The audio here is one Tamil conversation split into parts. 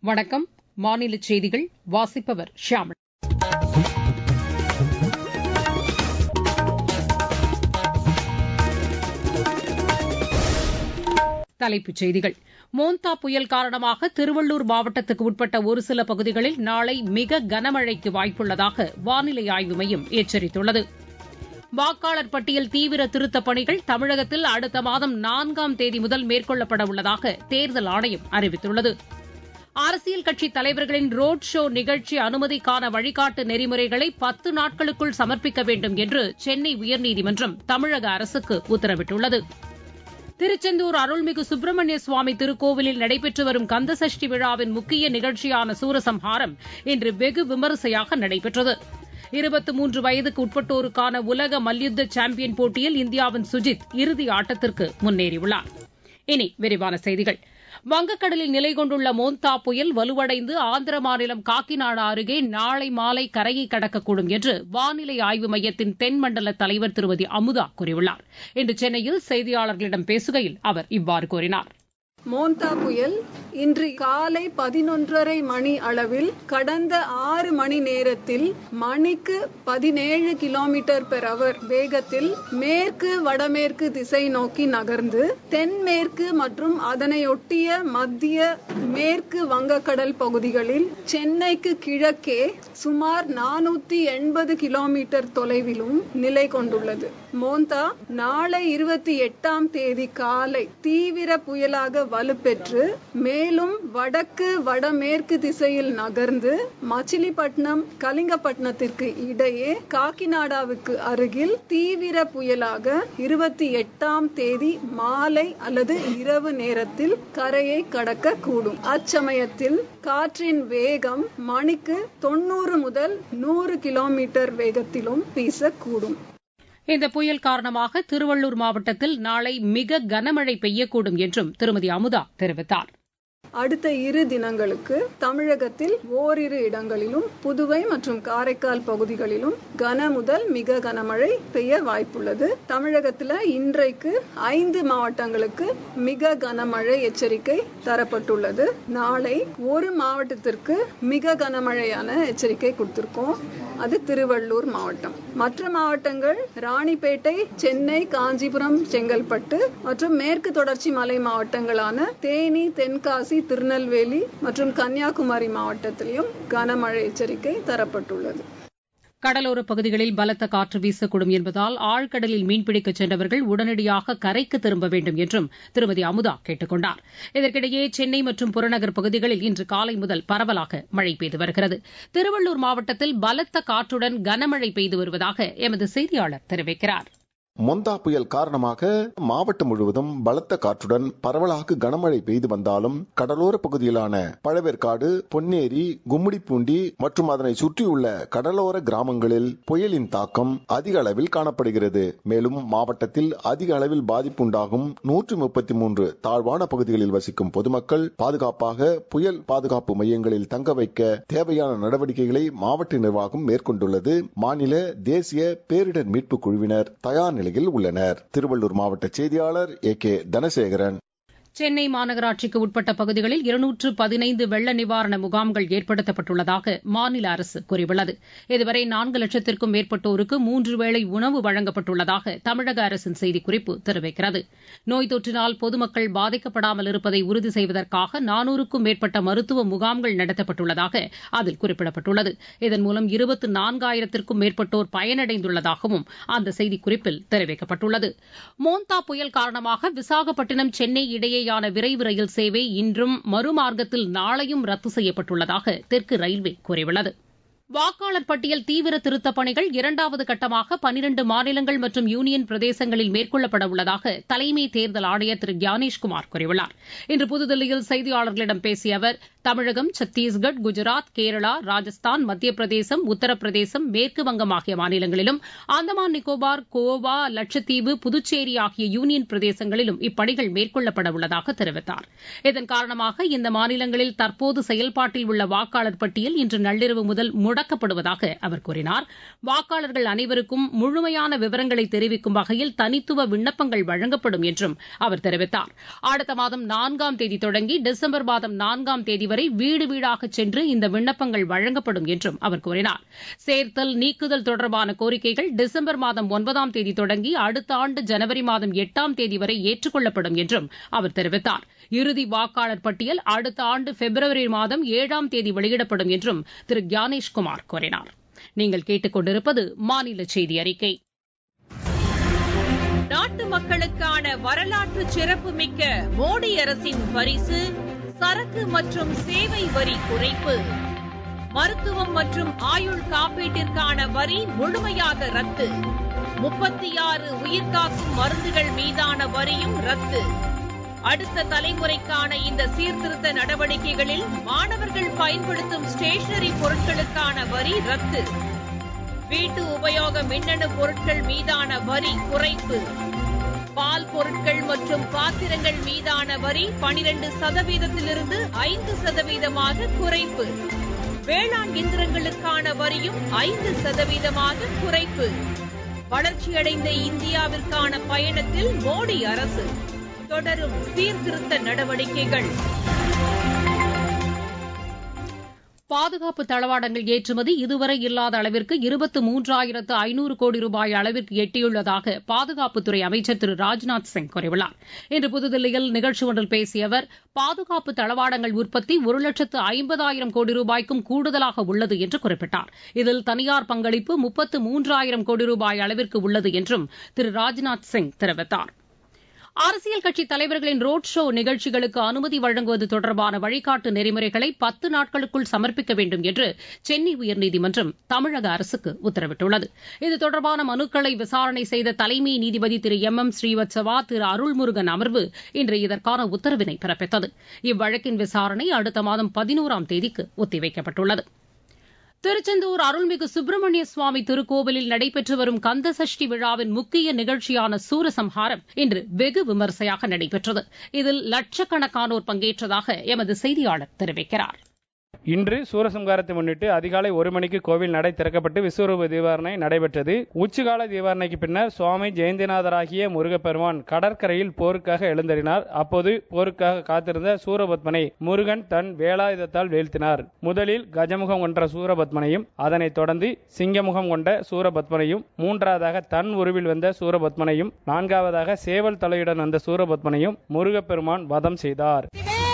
வணக்கம் மாநில செய்திகள் வாசிப்பவர் ஷியாமளா தலைப்புச் செய்திகள் மோந்தா புயல் காரணமாக திருவள்ளூர் மாவட்டத்துக்கு உட்பட்ட ஒரு சில பகுதிகளில் நாளை மிக கனமழைக்கு வாய்ப்புள்ளதாக வானிலை ஆய்வு மையம் எச்சரித்துள்ளது வாக்காளர் பட்டியல் தீவிர திருத்தப் பணிகள் தமிழகத்தில் அடுத்த மாதம் நான்காம் தேதி முதல் மேற்கொள்ளப்பட உள்ளதாக தேர்தல் ஆணையம் அறிவித்துள்ளது அரசியல் கட்சித் தலைவர்களின் ரோட் ஷோ நிகழ்ச்சி அனுமதிக்கான வழிகாட்டு நெறிமுறைகளை பத்து நாட்களுக்குள் சமர்ப்பிக்க வேண்டும் என்று சென்னை உயர்நீதிமன்றம் தமிழக அரசுக்கு உத்தரவிட்டுள்ளது திருச்செந்தூர் அருள்மிகு சுப்பிரமணிய சுவாமி திருக்கோவிலில் நடைபெற்று வரும் கந்தசஷ்டி விழாவின் முக்கிய நிகழ்ச்சியான சூரசம்ஹாரம் இன்று வெகு விமரிசையாக நடைபெற்றது இருபத்தி மூன்று வயதுக்கு உட்பட்டோருக்கான உலக மல்யுத்த சாம்பியன் போட்டியில் இந்தியாவின் சுஜித் இறுதி ஆட்டத்திற்கு முன்னேறியுள்ளார் இனி விரிவான செய்திகள் வங்கக்கடலில் நிலை கொண்டுள்ள மோந்தா புயல் வலுவடைந்து ஆந்திர மாநிலம் காக்கிநாடா அருகே நாளை மாலை கரையை கடக்கக்கூடும் என்று வானிலை ஆய்வு மையத்தின் தென்மண்டல தலைவர் திருமதி அமுதா கூறியுள்ளார் இன்று சென்னையில் செய்தியாளர்களிடம் பேசுகையில் அவர் இவ்வாறு கூறினார் மோந்தா புயல் இன்று காலை பதினொன்றரை மணி அளவில் கடந்த ஆறு மணி நேரத்தில் மணிக்கு பதினேழு கிலோமீட்டர் பெர் அவர் வேகத்தில் மேற்கு வடமேற்கு திசை நோக்கி நகர்ந்து தென்மேற்கு மற்றும் அதனையொட்டிய மத்திய மேற்கு வங்கக்கடல் பகுதிகளில் சென்னைக்கு கிழக்கே சுமார் நானூத்தி எண்பது கிலோமீட்டர் தொலைவிலும் நிலை கொண்டுள்ளது மோந்தா நாளை இருபத்தி எட்டாம் தேதி காலை தீவிர புயலாக வலுப்பெற்று மேலும் வடக்கு வடமேற்கு திசையில் நகர்ந்து மச்சிலிப்பட்டினம் கலிங்கப்பட்டினத்திற்கு இடையே காக்கிநாடாவுக்கு அருகில் தீவிர புயலாக இருபத்தி எட்டாம் தேதி மாலை அல்லது இரவு நேரத்தில் கரையை கடக்க கூடும் அச்சமயத்தில் காற்றின் வேகம் மணிக்கு தொண்ணூறு முதல் நூறு கிலோமீட்டர் வேகத்திலும் வீசக்கூடும் இந்த புயல் காரணமாக திருவள்ளூர் மாவட்டத்தில் நாளை மிக கனமழை பெய்யக்கூடும் என்றும் திருமதி அமுதா தெரிவித்தார் அடுத்த இரு தினங்களுக்கு தமிழகத்தில் ஓரிரு இடங்களிலும் புதுவை மற்றும் காரைக்கால் பகுதிகளிலும் கன முதல் மிக கனமழை பெய்ய வாய்ப்புள்ளது தமிழகத்துல இன்றைக்கு ஐந்து மாவட்டங்களுக்கு மிக கனமழை எச்சரிக்கை தரப்பட்டுள்ளது நாளை ஒரு மாவட்டத்திற்கு மிக கனமழையான எச்சரிக்கை கொடுத்திருக்கோம் அது திருவள்ளூர் மாவட்டம் மற்ற மாவட்டங்கள் ராணிப்பேட்டை சென்னை காஞ்சிபுரம் செங்கல்பட்டு மற்றும் மேற்கு தொடர்ச்சி மலை மாவட்டங்களான தேனி தென்காசி திருநெல்வேலி மற்றும் கன்னியாகுமரி மாவட்டத்திலையும் கனமழை எச்சரிக்கை தரப்பட்டுள்ளது கடலோரப் பகுதிகளில் பலத்த காற்று வீசக்கூடும் என்பதால் ஆழ்கடலில் மீன்பிடிக்கச் சென்றவர்கள் உடனடியாக கரைக்கு திரும்ப வேண்டும் என்றும் திருமதி அமுதா கேட்டுக் கொண்டார் இதற்கிடையே சென்னை மற்றும் புறநகர் பகுதிகளில் இன்று காலை முதல் பரவலாக மழை பெய்து வருகிறது திருவள்ளூர் மாவட்டத்தில் பலத்த காற்றுடன் கனமழை பெய்து வருவதாக எமது செய்தியாளர் தெரிவிக்கிறார் மொந்தா புயல் காரணமாக மாவட்டம் முழுவதும் பலத்த காற்றுடன் பரவலாக கனமழை பெய்து வந்தாலும் கடலோர பகுதியிலான பழவேற்காடு பொன்னேரி கும்மிடிப்பூண்டி மற்றும் அதனை சுற்றியுள்ள கடலோர கிராமங்களில் புயலின் தாக்கம் அதிக அளவில் காணப்படுகிறது மேலும் மாவட்டத்தில் அதிக அளவில் பாதிப்பு உண்டாகும் நூற்றி முப்பத்தி மூன்று தாழ்வான பகுதிகளில் வசிக்கும் பொதுமக்கள் பாதுகாப்பாக புயல் பாதுகாப்பு மையங்களில் தங்க வைக்க தேவையான நடவடிக்கைகளை மாவட்ட நிர்வாகம் மேற்கொண்டுள்ளது மாநில தேசிய பேரிடர் மீட்பு குழுவினர் தயார் நிலையில் உள்ளனர் திருவள்ளூர் மாவட்ட செய்தியாளர் ஏ கே தனசேகரன் சென்னை மாநகராட்சிக்கு உட்பட்ட பகுதிகளில் இருநூற்று பதினைந்து வெள்ள நிவாரண முகாம்கள் ஏற்படுத்தப்பட்டுள்ளதாக மாநில அரசு கூறியுள்ளது இதுவரை நான்கு லட்சத்திற்கும் மேற்பட்டோருக்கு மூன்று வேளை உணவு வழங்கப்பட்டுள்ளதாக தமிழக அரசின் செய்திக்குறிப்பு தெரிவிக்கிறது நோய் தொற்றினால் பொதுமக்கள் பாதிக்கப்படாமல் இருப்பதை உறுதி செய்வதற்காக நானூறுக்கும் மேற்பட்ட மருத்துவ முகாம்கள் நடத்தப்பட்டுள்ளதாக அதில் குறிப்பிடப்பட்டுள்ளது இதன் மூலம் இருபத்து நான்காயிரத்திற்கும் மேற்பட்டோர் பயனடைந்துள்ளதாகவும் அந்த செய்திக்குறிப்பில் தெரிவிக்கப்பட்டுள்ளது மோந்தா புயல் காரணமாக விசாகப்பட்டினம் சென்னை இடையேயான விரைவு ரயில் சேவை இன்றும் மறுமார்க்கத்தில் நாளையும் ரத்து செய்யப்பட்டுள்ளதாக தெற்கு ரயில்வே கூறியுள்ளது வாக்காளர் பட்டியல் தீவிர திருத்தப் பணிகள் இரண்டாவது கட்டமாக பனிரண்டு மாநிலங்கள் மற்றும் யூனியன் பிரதேசங்களில் மேற்கொள்ளப்பட உள்ளதாக தலைமை தேர்தல் ஆணையர் திரு ஞானேஷ்குமார் கூறியுள்ளார் இன்று புதுதில்லியில் செய்தியாளர்களிடம் பேசிய அவர் தமிழகம் சத்தீஸ்கர் குஜராத் கேரளா ராஜஸ்தான் மத்திய பிரதேசம் உத்தரப்பிரதேசம் மேற்குவங்கம் ஆகிய மாநிலங்களிலும் அந்தமான் நிக்கோபார் கோவா லட்சத்தீவு புதுச்சேரி ஆகிய யூனியன் பிரதேசங்களிலும் இப்பணிகள் மேற்கொள்ளப்பட உள்ளதாக தெரிவித்தார் இதன் காரணமாக இந்த மாநிலங்களில் தற்போது செயல்பாட்டில் உள்ள வாக்காளர் பட்டியல் இன்று நள்ளிரவு முதல் முடக்க முடக்கப்படுவதாக அவர் கூறினார் வாக்காளர்கள் அனைவருக்கும் முழுமையான விவரங்களை தெரிவிக்கும் வகையில் தனித்துவ விண்ணப்பங்கள் வழங்கப்படும் என்றும் அவர் தெரிவித்தார் அடுத்த மாதம் நான்காம் தேதி தொடங்கி டிசம்பர் மாதம் நான்காம் தேதி வரை வீடு வீடாக சென்று இந்த விண்ணப்பங்கள் வழங்கப்படும் என்றும் அவர் கூறினார் சேர்த்தல் நீக்குதல் தொடர்பான கோரிக்கைகள் டிசம்பர் மாதம் ஒன்பதாம் தேதி தொடங்கி அடுத்த ஆண்டு ஜனவரி மாதம் எட்டாம் தேதி வரை ஏற்றுக்கொள்ளப்படும் என்றும் அவர் தெரிவித்தார் இறுதி வாக்காளர் பட்டியல் அடுத்த ஆண்டு பிப்ரவரி மாதம் ஏழாம் தேதி வெளியிடப்படும் என்றும் திரு கியானேஷ்குமார் கூறினார் நீங்கள் கேட்டுக் கொண்டிருப்பது மாநில செய்தி அறிக்கை நாட்டு மக்களுக்கான வரலாற்று சிறப்புமிக்க மோடி அரசின் பரிசு சரக்கு மற்றும் சேவை வரி குறைப்பு மருத்துவம் மற்றும் ஆயுள் காப்பீட்டிற்கான வரி முழுமையாக ரத்து முப்பத்தி ஆறு உயிர்காக்கும் மருந்துகள் மீதான வரியும் ரத்து அடுத்த தலைமுறைக்கான இந்த சீர்திருத்த நடவடிக்கைகளில் மாணவர்கள் பயன்படுத்தும் ஸ்டேஷனரி பொருட்களுக்கான வரி ரத்து வீட்டு உபயோக மின்னணு பொருட்கள் மீதான வரி குறைப்பு பால் பொருட்கள் மற்றும் பாத்திரங்கள் மீதான வரி பனிரெண்டு சதவீதத்திலிருந்து ஐந்து சதவீதமாக குறைப்பு வேளாண் இயந்திரங்களுக்கான வரியும் ஐந்து சதவீதமாக குறைப்பு வளர்ச்சியடைந்த இந்தியாவிற்கான பயணத்தில் மோடி அரசு தொடரும் சீர்திருத்த நடவடிக்கைகள் பாதுகாப்பு தளவாடங்கள் ஏற்றுமதி இதுவரை இல்லாத அளவிற்கு இருபத்து மூன்றாயிரத்து ஐநூறு கோடி ரூபாய் அளவிற்கு எட்டியுள்ளதாக பாதுகாப்புத்துறை அமைச்சர் திரு ராஜ்நாத் சிங் கூறியுள்ளார் இன்று புதுதில்லியில் நிகழ்ச்சி ஒன்றில் பேசிய அவர் பாதுகாப்பு தளவாடங்கள் உற்பத்தி ஒரு லட்சத்து ஐம்பதாயிரம் கோடி ரூபாய்க்கும் கூடுதலாக உள்ளது என்று குறிப்பிட்டார் இதில் தனியார் பங்களிப்பு முப்பத்து மூன்றாயிரம் கோடி ரூபாய் அளவிற்கு உள்ளது என்றும் திரு ராஜ்நாத் சிங் தெரிவித்தார் அரசியல் கட்சித் தலைவர்களின் ரோட் ஷோ நிகழ்ச்சிகளுக்கு அனுமதி வழங்குவது தொடர்பான வழிகாட்டு நெறிமுறைகளை பத்து நாட்களுக்குள் சமர்ப்பிக்க வேண்டும் என்று சென்னை உயர்நீதிமன்றம் தமிழக அரசுக்கு உத்தரவிட்டுள்ளது இது தொடர்பான மனுக்களை விசாரணை செய்த தலைமை நீதிபதி திரு எம் எம் ஸ்ரீவத்சவா திரு அருள்முருகன் அமர்வு இன்று இதற்கான உத்தரவினை பிறப்பித்தது இவ்வழக்கின் விசாரணை அடுத்த மாதம் பதினோராம் தேதிக்கு ஒத்திவைக்கப்பட்டுள்ளது திருச்செந்தூர் அருள்மிகு சுப்பிரமணிய சுவாமி திருக்கோவிலில் நடைபெற்று வரும் கந்தசஷ்டி விழாவின் முக்கிய நிகழ்ச்சியான சூரசம்ஹாரம் இன்று வெகு விமரிசையாக நடைபெற்றது இதில் லட்சக்கணக்கானோர் பங்கேற்றதாக எமது செய்தியாளர் தெரிவிக்கிறார் இன்று சூரசம்காரத்தை முன்னிட்டு அதிகாலை ஒரு மணிக்கு கோவில் நடை திறக்கப்பட்டு விஸ்வரூப தீபாரணை நடைபெற்றது உச்சிகால தீபாரணைக்கு பின்னர் சுவாமி ஜெயந்திநாதராகிய முருகப்பெருமான் கடற்கரையில் போருக்காக எழுந்தறினார் அப்போது போருக்காக காத்திருந்த சூரபத்மனை முருகன் தன் வேலாயுதத்தால் வீழ்த்தினார் முதலில் கஜமுகம் கொண்ட சூரபத்மனையும் அதனைத் தொடர்ந்து சிங்கமுகம் கொண்ட சூரபத்மனையும் மூன்றாவதாக தன் உருவில் வந்த சூரபத்மனையும் நான்காவதாக சேவல் தலையுடன் வந்த சூரபத்மனையும் முருகப்பெருமான் வதம் செய்தார்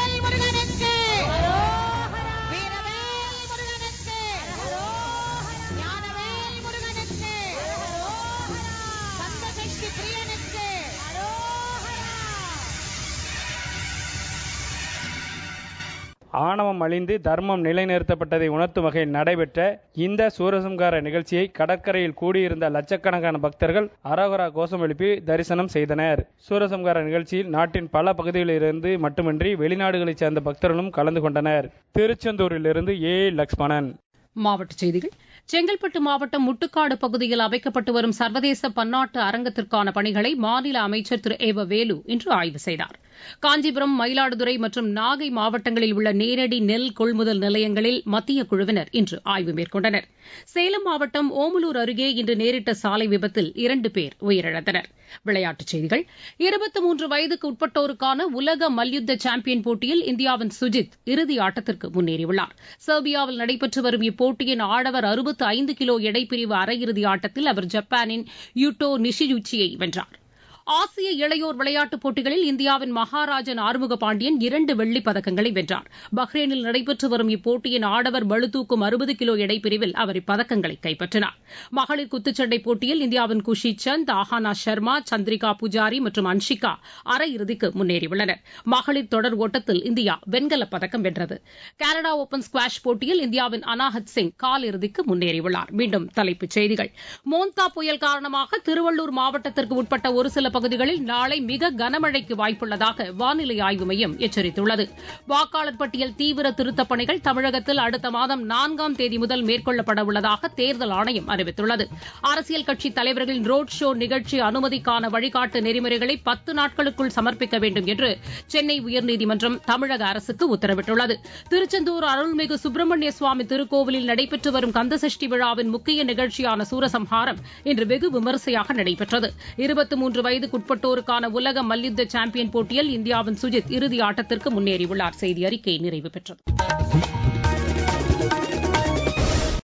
ஆணவம் அழிந்து தர்மம் நிலைநிறுத்தப்பட்டதை உணர்த்தும் வகையில் நடைபெற்ற இந்த சூரசம்கார நிகழ்ச்சியை கடற்கரையில் கூடியிருந்த லட்சக்கணக்கான பக்தர்கள் அரகரா கோஷம் எழுப்பி தரிசனம் செய்தனர் சூரசம்கார நிகழ்ச்சியில் நாட்டின் பல பகுதிகளிலிருந்து மட்டுமின்றி வெளிநாடுகளைச் சேர்ந்த பக்தர்களும் கலந்து கொண்டனர் திருச்செந்தூரிலிருந்து ஏ லக்ஷ்மணன் மாவட்டச் செய்திகள் செங்கல்பட்டு மாவட்டம் முட்டுக்காடு பகுதியில் அமைக்கப்பட்டு வரும் சர்வதேச பன்னாட்டு அரங்கத்திற்கான பணிகளை மாநில அமைச்சர் திரு ஏவ வேலு இன்று ஆய்வு செய்தார் காஞ்சிபுரம் மயிலாடுதுறை மற்றும் நாகை மாவட்டங்களில் உள்ள நேரடி நெல் கொள்முதல் நிலையங்களில் மத்திய குழுவினர் இன்று ஆய்வு மேற்கொண்டனர் சேலம் மாவட்டம் ஓமலூர் அருகே இன்று நேரிட்ட சாலை விபத்தில் இரண்டு பேர் உயிரிழந்தனர் விளையாட்டுச் செய்திகள் இருபத்தி மூன்று வயதுக்கு உட்பட்டோருக்கான உலக மல்யுத்த சாம்பியன் போட்டியில் இந்தியாவின் சுஜித் இறுதி ஆட்டத்திற்கு முன்னேறியுள்ளார் செர்பியாவில் நடைபெற்று வரும் இப்போட்டியின் ஆடவர் அறுபத்து ஐந்து கிலோ எடைப்பிரிவு அரையிறுதி ஆட்டத்தில் அவர் ஜப்பானின் யூட்டோ நிஷியுச்சியை வென்றார் ஆசிய இளையோர் விளையாட்டுப் போட்டிகளில் இந்தியாவின் மகாராஜன் ஆறுமுக பாண்டியன் இரண்டு வெள்ளிப் பதக்கங்களை வென்றார் பஹ்ரைனில் நடைபெற்று வரும் இப்போட்டியின் ஆடவர் பளுதூக்கும் அறுபது கிலோ எடைப்பிரிவில் அவர் இப்பதக்கங்களை கைப்பற்றினார் மகளிர் குத்துச்சண்டை போட்டியில் இந்தியாவின் குஷி சந்த் ஆஹானா சர்மா சந்திரிகா புஜாரி மற்றும் அன்ஷிகா அரையிறுதிக்கு முன்னேறியுள்ளனர் மகளிர் தொடர் ஓட்டத்தில் இந்தியா வெண்கலப் பதக்கம் வென்றது கனடா ஓபன் ஸ்குவாஷ் போட்டியில் இந்தியாவின் அனாஹத் சிங் காலிறுதிக்கு முன்னேறியுள்ளார் மீண்டும் தலைப்புச் செய்திகள் மோந்தா புயல் காரணமாக திருவள்ளூர் மாவட்டத்திற்கு உட்பட்ட ஒரு சில பகுதிகளில் நாளை மிக கனமழைக்கு வாய்ப்புள்ளதாக வானிலை ஆய்வு மையம் எச்சரித்துள்ளது வாக்காளர் பட்டியல் தீவிர திருத்தப் பணிகள் தமிழகத்தில் அடுத்த மாதம் நான்காம் தேதி முதல் மேற்கொள்ளப்பட உள்ளதாக தேர்தல் ஆணையம் அறிவித்துள்ளது அரசியல் கட்சித் தலைவர்களின் ரோட் ஷோ நிகழ்ச்சி அனுமதிக்கான வழிகாட்டு நெறிமுறைகளை பத்து நாட்களுக்குள் சமர்ப்பிக்க வேண்டும் என்று சென்னை உயர்நீதிமன்றம் தமிழக அரசுக்கு உத்தரவிட்டுள்ளது திருச்செந்தூர் அருள்மிகு சுப்பிரமணிய சுவாமி திருக்கோவிலில் நடைபெற்று வரும் கந்தசஷ்டி விழாவின் முக்கிய நிகழ்ச்சியான சூரசம்ஹாரம் இன்று வெகு விமரிசையாக நடைபெற்றது இருபத்தி மூன்று வயதுக்குட்பட்டோருக்கான உலக மல்யுத்த சாம்பியன் போட்டியில் இந்தியாவின் சுஜித் இறுதி ஆட்டத்திற்கு முன்னேறியுள்ளார் செய்தி அறிக்கை நிறைவு பெற்றது